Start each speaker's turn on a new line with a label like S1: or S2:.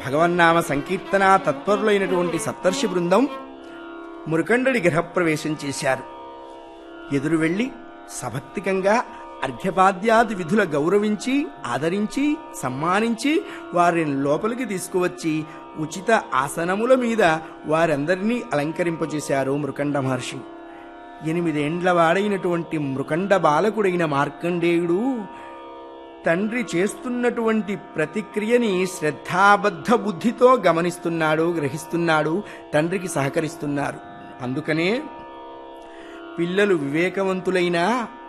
S1: భగవన్నామ సంకీర్తన తత్పరులైనటువంటి సప్తర్షి బృందం మురుకండడి గృహప్రవేశం చేశారు ఎదురు వెళ్లి సభక్తికంగా అర్ఘ్యపాద్యాది విధుల గౌరవించి ఆదరించి సమ్మానించి వారిని లోపలికి తీసుకువచ్చి ఉచిత ఆసనముల మీద వారందరినీ అలంకరింపచేశారు మృకండ మహర్షి ఎనిమిదేండ్ల వాడైనటువంటి మృకండ బాలకుడైన మార్కండేయుడు తండ్రి చేస్తున్నటువంటి ప్రతిక్రియని శ్రద్ధాబద్ధ బుద్ధితో గమనిస్తున్నాడు గ్రహిస్తున్నాడు తండ్రికి సహకరిస్తున్నారు అందుకనే పిల్లలు వివేకవంతులైనా